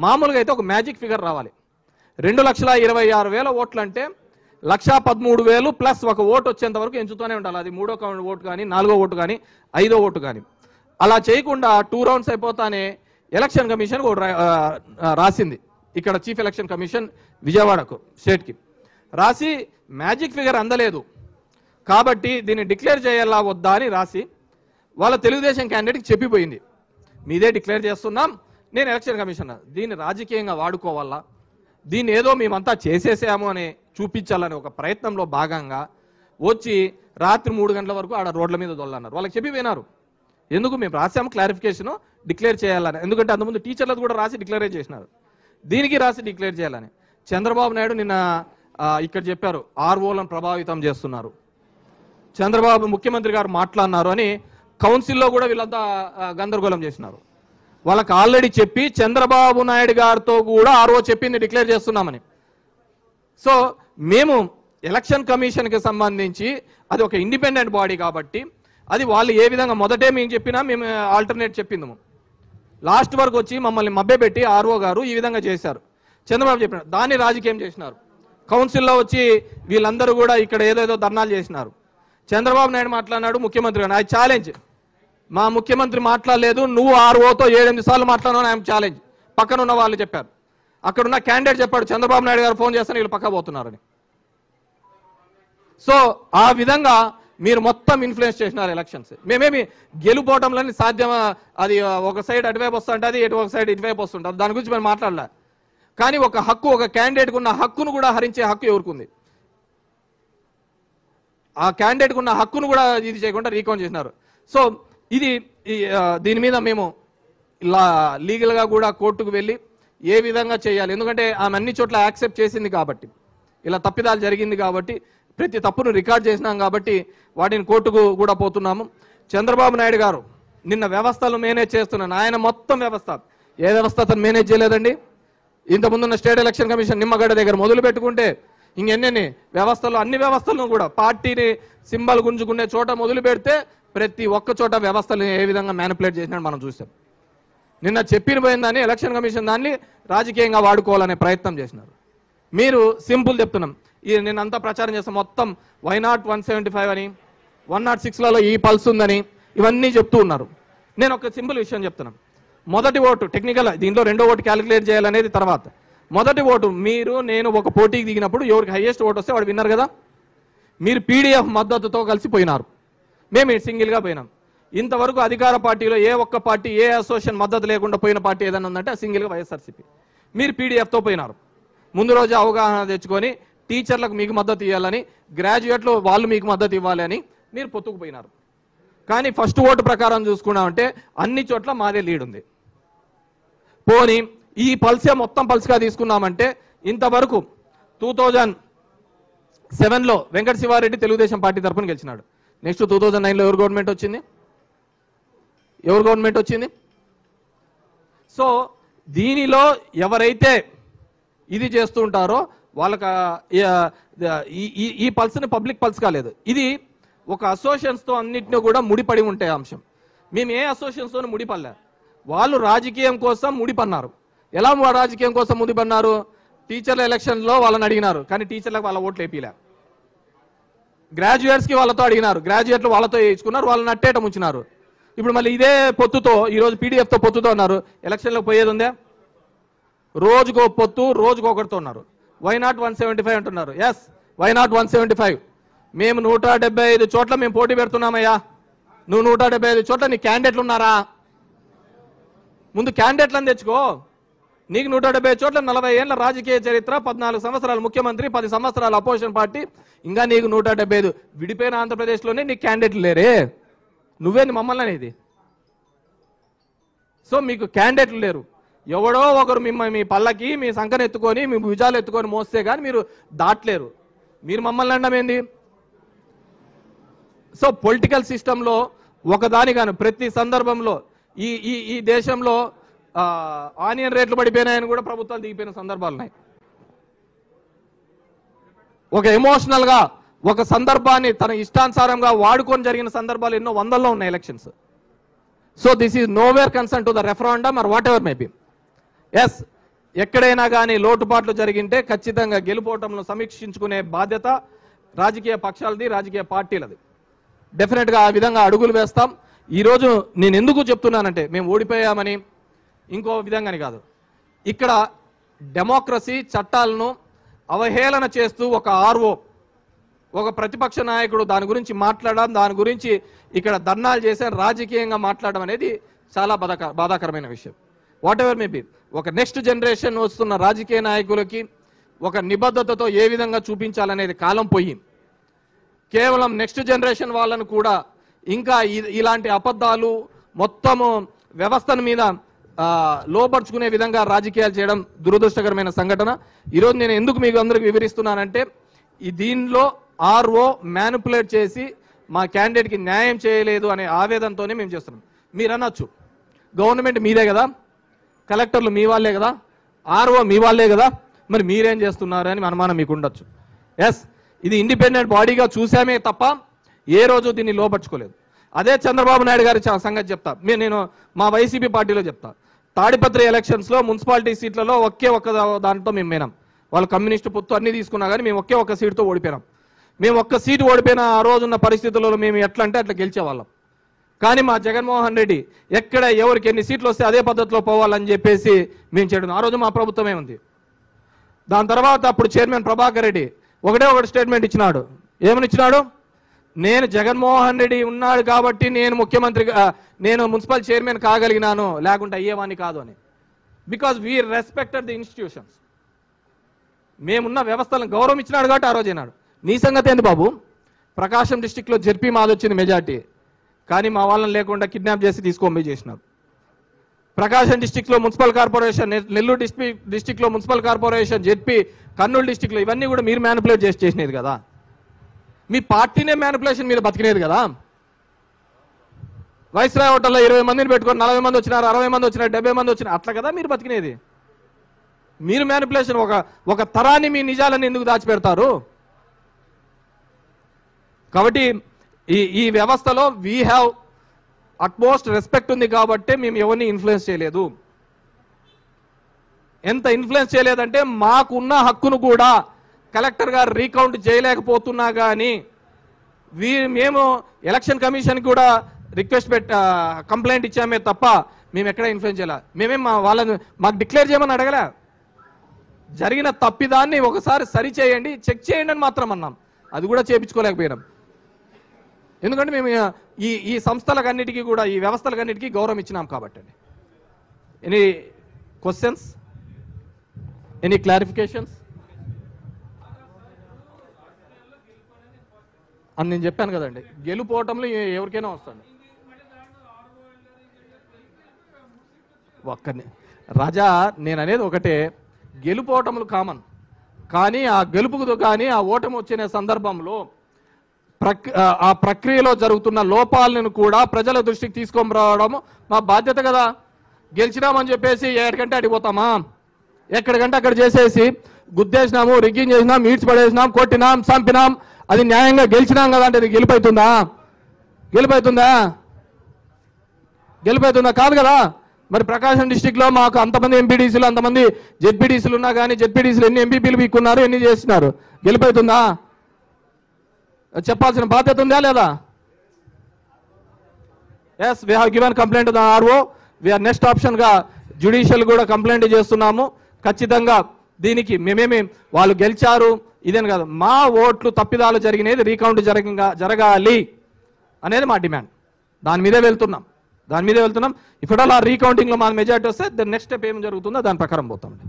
మామూలుగా అయితే ఒక మ్యాజిక్ ఫిగర్ రావాలి రెండు లక్షల ఇరవై ఆరు వేల ఓట్లు అంటే లక్షా పదమూడు వేలు ప్లస్ ఒక ఓటు వచ్చేంత వరకు ఎంచుతూనే ఉండాలి అది మూడో కౌంట్ ఓటు కానీ నాలుగో ఓటు కానీ ఐదో ఓటు కానీ అలా చేయకుండా టూ రౌండ్స్ అయిపోతానే ఎలక్షన్ కమిషన్ ఒకటి రా- ఆ, ఆ, రాసింది ఇక్కడ చీఫ్ ఎలక్షన్ కమిషన్ విజయవాడకు స్టేట్కి రాసి మ్యాజిక్ ఫిగర్ అందలేదు కాబట్టి దీన్ని డిక్లేర్ చేయాలా వద్దా అని రాసి వాళ్ళ తెలుగుదేశం క్యాండిడేట్కి చెప్పిపోయింది మీదే డిక్లేర్ చేస్తున్నాం నేను ఎలక్షన్ కమిషనర్ దీన్ని రాజకీయంగా వాడుకోవాలా దీన్ని ఏదో మేమంతా చేసేసాము అని చూపించాలని ఒక ప్రయత్నంలో భాగంగా వచ్చి రాత్రి మూడు గంటల వరకు ఆడ రోడ్ల మీద దొల్లన్నారు వాళ్ళకి చెప్పి పోయినారు ఎందుకు మేము రాసాము క్లారిఫికేషన్ డిక్లేర్ చేయాలని ఎందుకంటే అంతకుముందు టీచర్లకు కూడా రాసి డిక్లేర్ చేసినారు దీనికి రాసి డిక్లేర్ చేయాలని చంద్రబాబు నాయుడు నిన్న ఆ, ఇక్కడ చెప్పారు ఆర్ఓలను ప్రభావితం చేస్తున్నారు చంద్రబాబు ముఖ్యమంత్రి గారు మాట్లాడినారు అని కౌన్సిల్లో కూడా వీళ్ళంతా ఆ, గందరగోళం చేసినారు వాళ్ళకి ఆల్రెడీ చెప్పి చంద్రబాబు నాయుడు గారితో కూడా ఆర్ఓ చెప్పింది డిక్లేర్ చేస్తున్నామని సో మేము ఎలక్షన్ కమిషన్కి సంబంధించి అది ఒక ఇండిపెండెంట్ బాడీ కాబట్టి అది వాళ్ళు ఏ విధంగా మొదటే మేము చెప్పినా మేము ఆల్టర్నేట్ చెప్పిందము లాస్ట్ వరకు వచ్చి మమ్మల్ని మభ్యపెట్టి ఆర్ఓ గారు ఈ విధంగా చేశారు చంద్రబాబు చెప్పినారు దాన్ని రాజకీయం చేసినారు కౌన్సిల్లో వచ్చి వీళ్ళందరూ కూడా ఇక్కడ ఏదేదో ధర్నాలు చేసినారు చంద్రబాబు నాయుడు మాట్లాడినాడు ముఖ్యమంత్రి గారు అది ఛాలెంజ్ మా ముఖ్యమంత్రి మాట్లాడలేదు నువ్వు ఆర్ఓతో ఏడెనిమిది సార్లు మాట్లాడినావు ఆయన ఛాలెంజ్ పక్కన ఉన్న వాళ్ళు చెప్పారు అక్కడ ఉన్న క్యాండిడేట్ చెప్పాడు చంద్రబాబు నాయుడు గారు ఫోన్ చేస్తాను వీళ్ళు పక్క పోతున్నారని సో ఆ విధంగా మీరు మొత్తం ఇన్ఫ్లుయెన్స్ చేసినారు ఎలక్షన్స్ మేమేమి గెలుపోవటంలోని సాధ్యమా అది ఒక సైడ్ అటువైపు వస్తుంటుంది ఇటు ఒక సైడ్ ఇటువైపు వస్తుంటుంది దాని గురించి మేము మాట్లాడలే కానీ ఒక హక్కు ఒక క్యాండిడేట్కి ఉన్న హక్కును కూడా హరించే హక్కు ఎవరికి ఆ క్యాండిడేట్కి ఉన్న హక్కును కూడా ఇది చేయకుండా రీకౌంట్ చేసినారు సో ఇది ఈ, ఆ, దీని మీద మేము ఇలా లీగల్గా కూడా కోర్టుకు వెళ్ళి ఏ విధంగా చేయాలి ఎందుకంటే ఆమె అన్ని చోట్ల యాక్సెప్ట్ చేసింది కాబట్టి ఇలా తప్పిదాలు జరిగింది కాబట్టి ప్రతి తప్పును రికార్డ్ చేసినాం కాబట్టి వాటిని కోర్టుకు కూడా పోతున్నాము చంద్రబాబు నాయుడు గారు నిన్న వ్యవస్థలు మేనేజ్ చేస్తున్నాను ఆయన మొత్తం వ్యవస్థ ఏ వ్యవస్థ అతను మేనేజ్ చేయలేదండి ఇంత ముందున్న స్టేట్ ఎలక్షన్ కమిషన్ నిమ్మగడ్డ దగ్గర మొదలు పెట్టుకుంటే ఇంకెన్నెన్ని వ్యవస్థలు అన్ని వ్యవస్థలను కూడా పార్టీని సింబల్ గుంజుకునే చోట మొదలు పెడితే ప్రతి ఒక్క చోట వ్యవస్థలు ఏ విధంగా మ్యానిపులేట్ చేసినట్టు మనం చూసాం నిన్న చెప్పిన పోయిందని ఎలక్షన్ కమిషన్ దాన్ని రాజకీయంగా వాడుకోవాలనే ప్రయత్నం చేసినారు మీరు సింపుల్ చెప్తున్నాం ఈ నిన్నంతా ప్రచారం చేస్తాం మొత్తం why not one seventy five అని వన్ నాట్ సిక్స్లలో ఈ పల్స్ ఉందని ఇవన్నీ చెప్తూ ఉన్నారు నేను ఒక సింపుల్ విషయం చెప్తున్నాను మొదటి ఓటు టెక్నికల్ దీంట్లో రెండో ఓటు క్యాలిక్యులేట్ చేయాలనేది తర్వాత మొదటి ఓటు మీరు నేను ఒక పోటీకి దిగినప్పుడు ఎవరికి హైయెస్ట్ ఓటు వస్తే వాడు విన్నారు కదా మీరు పీడిఎఫ్ మద్దతుతో కలిసి పోయినారు మేము సింగిల్గా పోయినాం ఇంతవరకు అధికార పార్టీలో ఏ ఒక్క పార్టీ ఏ అసోసియేషన్ మద్దతు లేకుండా పోయిన పార్టీ ఏదైనా ఉందంటే ఆ సింగిల్గా వైఎస్ఆర్సీపీ మీరు పీడిఎఫ్తో పోయినారు ముందు రోజు అవగాహన తెచ్చుకొని టీచర్లకు మీకు మద్దతు ఇవ్వాలని గ్రాడ్యుయేట్లు వాళ్ళు మీకు మద్దతు ఇవ్వాలి అని మీరు పొత్తుకు పోయినారు కానీ ఫస్ట్ ఓటు ప్రకారం చూసుకున్నామంటే అన్ని చోట్ల మాదే లీడ్ ఉంది పోనీ ఈ పల్సే మొత్తం పల్స్గా తీసుకున్నామంటే ఇంతవరకు టూ థౌజండ్ సెవెన్లో వెంకట శివారెడ్డి తెలుగుదేశం పార్టీ తరఫున గెలిచినాడు నెక్స్ట్ టూ థౌజండ్ నైన్లో ఎవరు గవర్నమెంట్ వచ్చింది ఎవరు గవర్నమెంట్ వచ్చింది సో దీనిలో ఎవరైతే ఇది చేస్తూ ఉంటారో వాళ్ళకి ఈ ఈ- ఈ పల్స్ని పబ్లిక్ పల్స్ కాలేదు ఇది ఒక అసోసియేషన్స్తో అన్నిటిని కూడా ముడిపడి ఉంటే అంశం మేము ఏ అసోసియేషన్స్తో ముడిపడలే వాళ్ళు రాజకీయం కోసం ముడిపన్నారు ఎలా వా- రాజకీయం కోసం ముడిపన్నారు టీచర్ల ఎలక్షన్లో వాళ్ళని అడిగినారు కానీ టీచర్లకు వాళ్ళ ఓట్లు వేపిలే గ్రాడ్యుయేట్స్కి వాళ్ళతో అడిగినారు గ్రాడ్యుయేట్లు వాళ్ళతో వేయించుకున్నారు వాళ్ళని అట్టేట ఉంచినారు ఇప్పుడు మళ్ళీ ఇదే పొత్తుతో ఈరోజు పీడిఎఫ్తో పొత్తుతో ఉన్నారు ఎలక్షన్లో పోయేది ఉందే రోజుకో పొత్తు రోజుకో ఒకరితో ఉన్నారు why not one seventy five అంటున్నారు yes why not one seventy five మేము నూట డెబ్బై ఐదు చోట్ల మేము పోటీ పెడుతున్నామయ్యా నువ్వు నూట డెబ్బై ఐదు చోట్ల నీ క్యాండిడేట్లు ఉన్నారా ముందు క్యాండిడేట్లను తెచ్చుకో నీకు నూట డెబ్బై ఐదు చోట్ల నలభై ఏళ్ళ రాజకీయ చరిత్ర పద్నాలుగు సంవత్సరాలు ముఖ్యమంత్రి పది సంవత్సరాలు అపోజిషన్ పార్టీ ఇంకా నీకు నూట డెబ్బై ఐదు విడిపోయిన ఆంధ్రప్రదేశ్లోనే నీకు క్యాండిడేట్లు లేరే నువ్వేంది మమ్మల్ని అనేది సో మీకు క్యాండిడేట్లు లేరు ఎవడో ఒకరు మిమ్మల్ని మీ పల్లకి మీ సంకన ఎత్తుకొని మీ భుజాలు ఎత్తుకొని మోస్తే కానీ మీరు దాటలేరు మీరు మమ్మల్ని అనడం ఏంది సో పొలిటికల్ సిస్టంలో ఒకదాని కాను ప్రతి సందర్భంలో ఈ ఈ ఈ దేశంలో ఆ, ఆనియన్ రేట్లు పడిపోయినాయని కూడా ప్రభుత్వాలు దిగిపోయిన సందర్భాలు ఉన్నాయి ఒక ఎమోషనల్ గా ఒక సందర్భాన్ని తన ఇష్టానుసారంగా వాడుకొని జరిగిన సందర్భాలు ఎన్నో వందల్లో ఉన్నాయి elections so this is nowhere concern to the referendum or whatever maybe yes ఎక్కడైనా కానీ లోటుపాట్లు జరిగింటే ఖచ్చితంగా గెలుపోవటంలో సమీక్షించుకునే బాధ్యత రాజకీయ పక్షాలది రాజకీయ పార్టీలది డెఫినెట్గా ఆ విధంగా అడుగులు వేస్తాం ఈరోజు నేను ఎందుకు చెప్తున్నానంటే మేము ఓడిపోయామని ఇంకో విధంగాని కాదు ఇక్కడ డెమోక్రసీ చట్టాలను అవహేళన చేస్తూ ఒక ఆర్ఓ ఒక ప్రతిపక్ష నాయకుడు దాని గురించి మాట్లాడడం దాని గురించి ఇక్కడ ధర్నాలు చేసే రాజకీయంగా మాట్లాడడం అనేది చాలా బాధాక బాధాకరమైన విషయం వాట్ ఎవర్ మే బి ఒక నెక్స్ట్ జనరేషన్ వస్తున్న రాజకీయ నాయకులకి ఒక నిబద్ధతతో ఏ విధంగా చూపించాలనేది కాలం పోయి కేవలం నెక్స్ట్ జనరేషన్ వాళ్ళను కూడా ఇంకా ఇ- ఇలాంటి అబద్ధాలు మొత్తము వ్యవస్థను మీద ఆ, లోపరుచుకునే విధంగా రాజకీయాలు చేయడం దురదృష్టకరమైన సంఘటన ఈరోజు నేను ఎందుకు మీకు అందరికి వివరిస్తున్నానంటే ఈ దీనిలో ఆర్ఓ మ్యానిపులేట్ చేసి మా క్యాండిడేట్కి న్యాయం చేయలేదు అనే ఆవేదనతోనే మేము చేస్తున్నాం మీరు అనొచ్చు గవర్నమెంట్ మీదే కదా కలెక్టర్లు మీ వాళ్ళే కదా ఆర్ఓ మీ వాళ్ళే కదా మరి మీరేం చేస్తున్నారు అని అనుమానం మీకు ఉండొచ్చు ఎస్ ఇది ఇండిపెండెంట్ బాడీగా చూసామే తప్ప ఏ రోజు దీన్ని లోపరుచుకోలేదు అదే చంద్రబాబు నాయుడు గారి చ- సంగతి చెప్తా మీ- నేను మా వైసీపీ పార్టీలో చెప్తా తాడిపత్రి ఎలక్షన్స్ లో మున్సిపాలిటీ సీట్లలో ఒకే ఒక్క దా- దాంట్లో మేము పోయినాం వాళ్ళు కమ్యూనిస్ట్ పొత్తు అన్ని తీసుకున్నా కానీ మేము ఒకే ఒక్క సీటుతో ఓడిపోయినాం మేము ఒక్క సీటు ఓడిపోయిన ఆ రోజున్న పరిస్థితులలో మేము ఎట్లా అంటే అట్లా గెలిచేవాళ్ళం కానీ మా జగన్మోహన్ రెడ్డి ఎక్కడ ఎవరికి ఎన్ని సీట్లు వస్తే అదే పద్ధతిలో పోవాలని చెప్పేసి మేము చేయడం ఆ రోజు మా ప్రభుత్వమే ఉంది దాని తర్వాత అప్పుడు చైర్మన్ ప్రభాకర్ రెడ్డి ఒకటే ఒకటి స్టేట్మెంట్ ఇచ్చినాడు ఏమని ఇచ్చినాడు నేను జగన్మోహన్ రెడ్డి ఉన్నాడు కాబట్టి నేను ముఖ్యమంత్రి నేను మున్సిపల్ చైర్మన్ కాగలిగినాను లేకుంటే అయ్యేవాడిని కాదు అని because we respected the institutions మేమున్న వ్యవస్థలను గౌరవం ఇచ్చినాడు కాబట్టి ఆ రోజు అయినాడు నీ సంగతి ఏంది బాబు ప్రకాశం డిస్టిక్లో జెడ్పీ మాది వచ్చింది మెజార్టీ కానీ మా వాళ్ళని లేకుండా కిడ్నాప్ చేసి తీసుకొని పోయి చేసినారు ప్రకాశం డిస్టిక్ లో మున్సిపల్ కార్పొరేషన్ నె- నెల్లూరు డిస్ట్రిక్ట్ డిస్టిక్ లో municipal corporation ZP Kurnool district లో ఇవన్నీ కూడా మీరు మ్యానిపులేట్ చేసి చేసినది కదా మీ పార్టీనే మ్యానిపులేషన్ మీద బతికినది కదా వైస్రాయ్ హోటల్లో ఇరవై మందిని పెట్టుకొని నలభై మంది వచ్చినారు అరవై మంది వచ్చినారు డెబ్బై మంది వచ్చినారు అట్లా కదా మీరు బతికినది మీరు మ్యానిపులేషన్ ఒక ఒక తరాన్ని మీ నిజాలను ఎందుకు దాచిపెడతారు కాబట్టి ఈ ఈ వ్యవస్థలో వీ హ్యావ్ అట్మోస్ట్ రెస్పెక్ట్ ఉంది కాబట్టి మేము ఎవరిని ఇన్ఫ్లుయెన్స్ చేయలేదు ఎంత ఇన్ఫ్లుయెన్స్ చేయలేదంటే మాకున్న హక్కును కూడా కలెక్టర్ గారు రీకౌంట్ చేయలేకపోతున్నా కానీ వీ మేము ఎలక్షన్ కమిషన్ కూడా రిక్వెస్ట్ పెట్ కంప్లైంట్ ఇచ్చామే తప్ప మేము ఎక్కడ ఇన్ఫ్లుయెన్స్ చేయాల మేమేం మా వాళ్ళని మాకు డిక్లేర్ చేయమని అడగలే జరిగిన తప్పిదాన్ని ఒకసారి సరి చేయండి చెక్ చేయండి అని మాత్రం అన్నాం అది కూడా చేపించుకోలేకపోయినాం ఎందుకంటే మేము ఈ ఈ సంస్థలకన్నిటికీ కూడా ఈ వ్యవస్థలకన్నిటికీ గౌరవం ఇచ్చినాం కాబట్టి అండి ఎనీ క్వశ్చన్స్ ఎనీ క్లారిఫికేషన్స్ అని నేను చెప్పాను కదండి గెలుపోవటంలో ఎ- ఎవరికైనా వస్తాడు ఒక్కని రాజా నేను అనేది ఒకటే గెలుపోవటములు కామన్ కానీ ఆ గెలుపుకు కానీ ఆ ఓటమి వచ్చిన సందర్భంలో ప్రక్ ఆ- ఆ ప్రక్రియలో జరుగుతున్న లోపాలను కూడా ప్రజల దృష్టికి తీసుకొని రావడం మా బాధ్యత కదా గెలిచినామని చెప్పేసి ఎక్కడికంటే అడిగిపోతామా ఎక్కడికంటే అక్కడ చేసేసి గుద్దేసినాము రిగ్గింగ్ చేసినాం మీడ్స్ పడేసినాం కొట్టినాం చంపినాం అది న్యాయంగా గెలిచినాం కదా అంటే అది గెలుపైతుందా గెలుపైతుందా గెలుపైతుందా కాదు కదా మరి ప్రకాశం డిస్టిక్ లో మాకు అంతమంది ఎంపీడీసీలు అంతమంది జెడ్పీడీసీలు ఉన్నా కానీ జెడ్పీడీసీలు ఎన్ని ఎంపీపీలు మీకున్నారు ఎన్ని చేస్తున్నారు గెలుపైతుందా చెప్పాల్సిన బాధ్యత ఉందా లేదా yes we have given complaint the RO we are next option గా జ్యుడిషియల్ కూడా కంప్లైంట్ చేస్తున్నాము ఖచ్చితంగా దీనికి మేమేమి వాళ్ళు గెలిచారు ఇదేని కాదు మా ఓట్లు తప్పిదాలు జరిగినది రీకౌంట్ జరగ జరగాలి అనేది మా డిమాండ్ దాని మీదే వెళ్తున్నాం దాని మీదే వెళ్తున్నాం ఇఫ్ ఆ రీకౌంటింగ్ లో మా మెజార్టీ వస్తే నెక్స్ట్ స్టెప్ ఏం జరుగుతుందో దాని ప్రకారం పోతాం